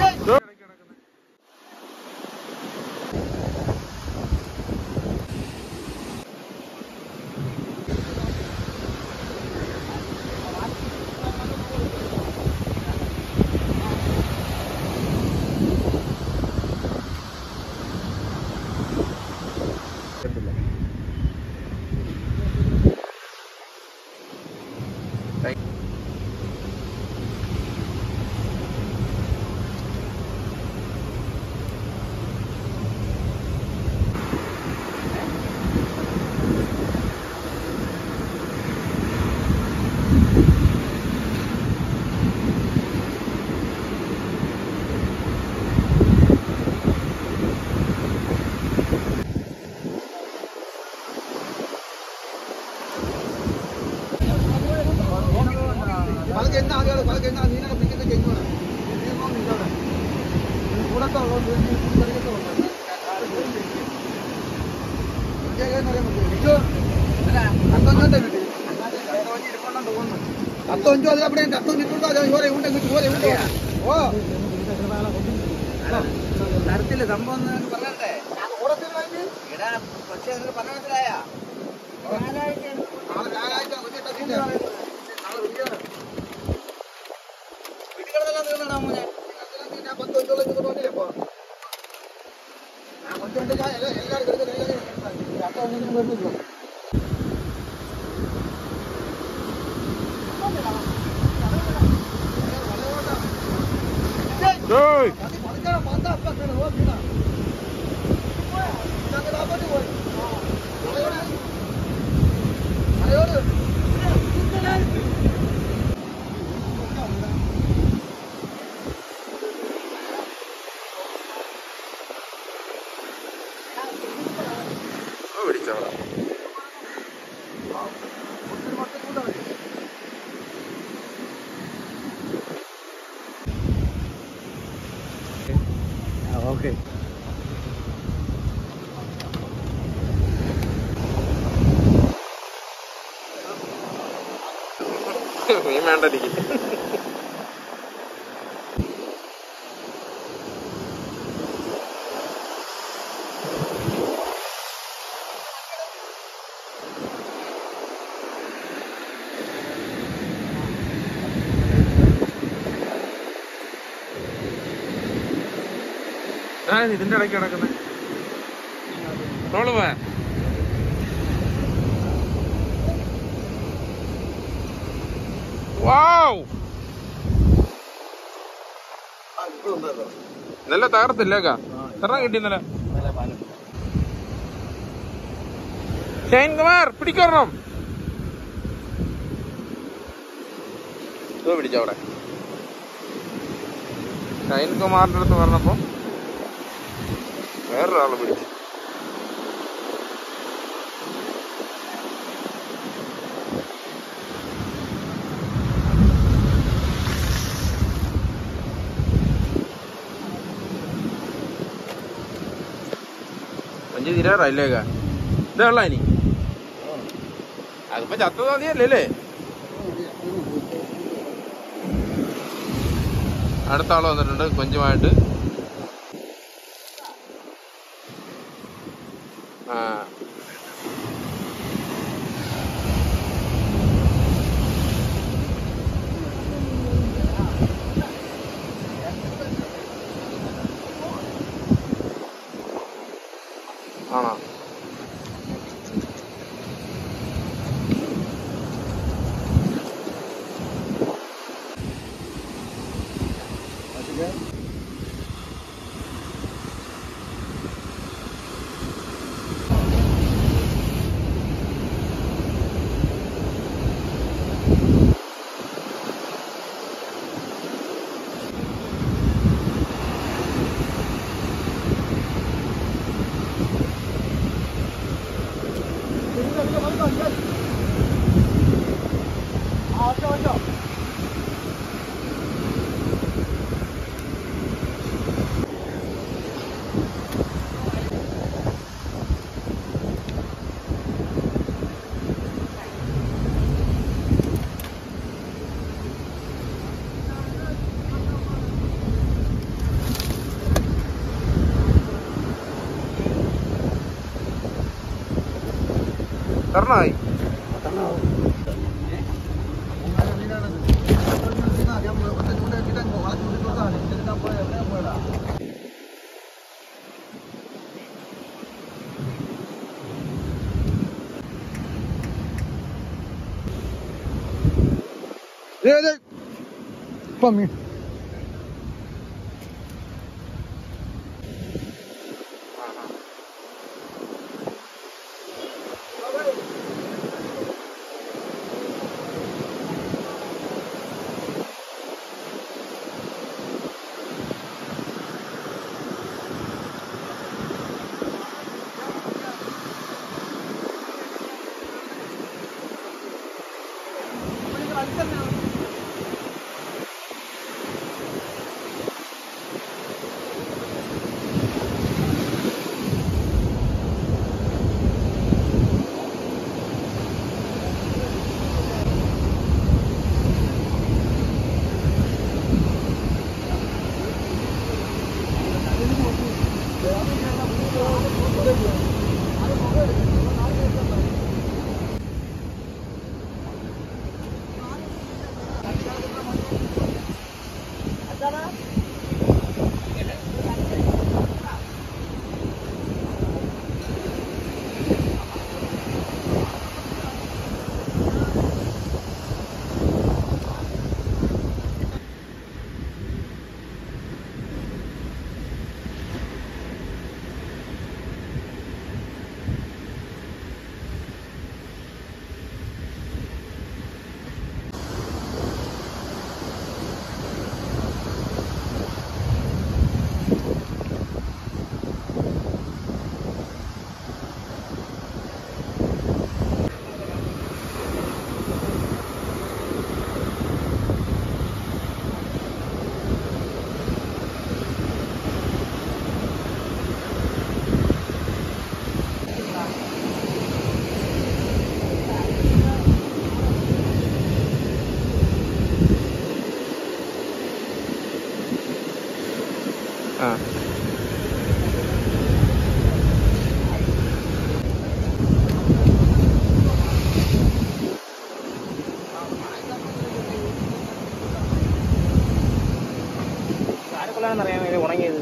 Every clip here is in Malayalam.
ಹತ್ತು ಒಂಚು ಅದ್ರ ಅಪ್ಪಡೆ ಹತ್ತು ನಿಂತ್ಕೊಂಡು ಇವರೇ ಉಂಟೆ ಇವರೇ ಉಂಟೆ ಓ തരത്തില്ല സംഭവം ഒന്ന് നിനക്ക് പറഞ്ഞേ ഓടത്തില്ല ಇಲ್ಲಿ? എടാ പക്ഷേ നിനക്ക് പറഞ്ഞ മനസ്സിലായ നാളെ ഞായറാഴ്ച വലിയ ടച്ചില്ല. നാളെ വെള്ളിയാണ്. വീട്ടിൽ കിടന്നെല്ലാം തീർന്നടാ മോനെ ഞാൻ പത്ത് ഒഞ്ചോളം ഇങ്ങോട്ട് കൊണ്ടില്ലേ ഇപ്പൊ? ഞാൻ കൊണ്ടുകൊണ്ട് ഞാൻ എല്ലാ- എല്ലാവരും കിടക്കുന്നു, എല്ലാവരും കിടക്കുന്നു. അപ്പൊ ഒന്നും വരുന്നില്ല. ഏയ് അത് പറിക്കണം, പന്താ അപ്പ കേറ്, ഓ വീണ. ഇതങ്ങ് താപ്പോട്ട് പോയി. മലയോട്. മലയോട്. പിടിച്ചോളാം ഒത്തിരി മൊത്തം കൂട്ടാണ്. ഓക്കെ മീൻ വേണ്ട എനിക്ക് ആ ഇതിന്റെ ഇടയ്ക്ക് കിടക്കുന്നത് റോള് പോയാ വാവ് ആ, ഇപ്പൊ ഉണ്ടല്ലോ. നല്ല തകർത്തില്ലേക്കാ എത്ര കിട്ടി ഇന്നലെ ഷൈൻ കുമാർ പിടിക്കണം പിടിച്ചോ അവിടെ ഷൈൻ കുമാറിന്റെ അടുത്ത് പറഞ്ഞപ്പോ വേറൊരാള് പിടിച്ചു അഞ്ച് തീരാറായില്ലേക്കാ ഇത് വെള്ള ഇനി അതിപ്പോ ചത്തു മതിയല്ലേ അല്ലേ അടുത്ത ആള് വന്നിട്ടുണ്ട് കൊഞ്ചുമായിട്ട് ആ ആണോ പത്തെണ്ണമായി ഇപ്പം മീൻ ആ ആരെക്കൊള്ളാന്നറിയാൻ ഇത് ഉണങ്ങിയത്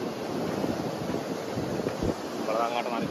വളരെ അങ്ങോട്ട് മാറി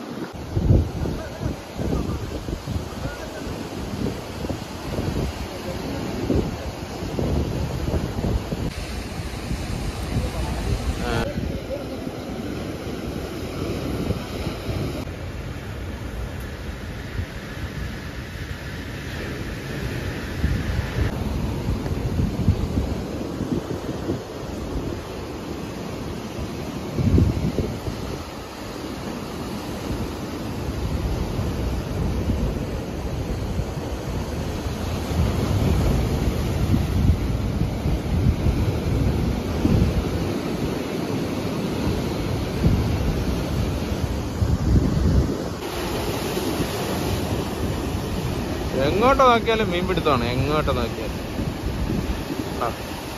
എങ്ങോട്ട് നോക്കിയാലും മീൻ പിടുത്തമാണ് എങ്ങോട്ട് നോക്കിയാലും ആ.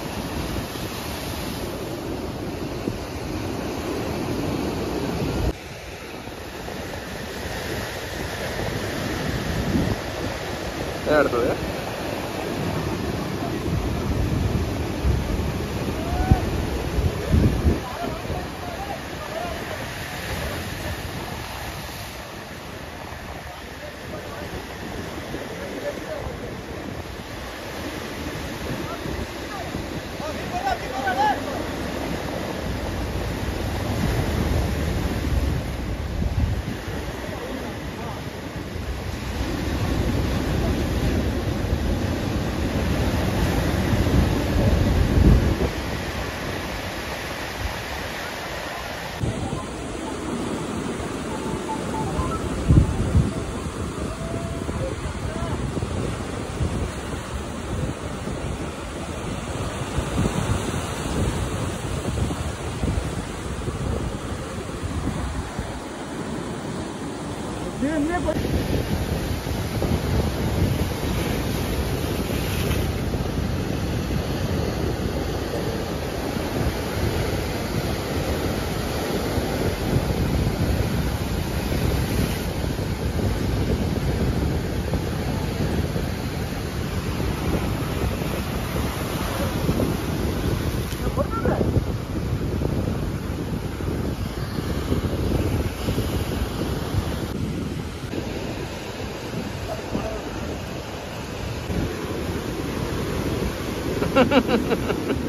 ഏതാ അടുത്തത് ആ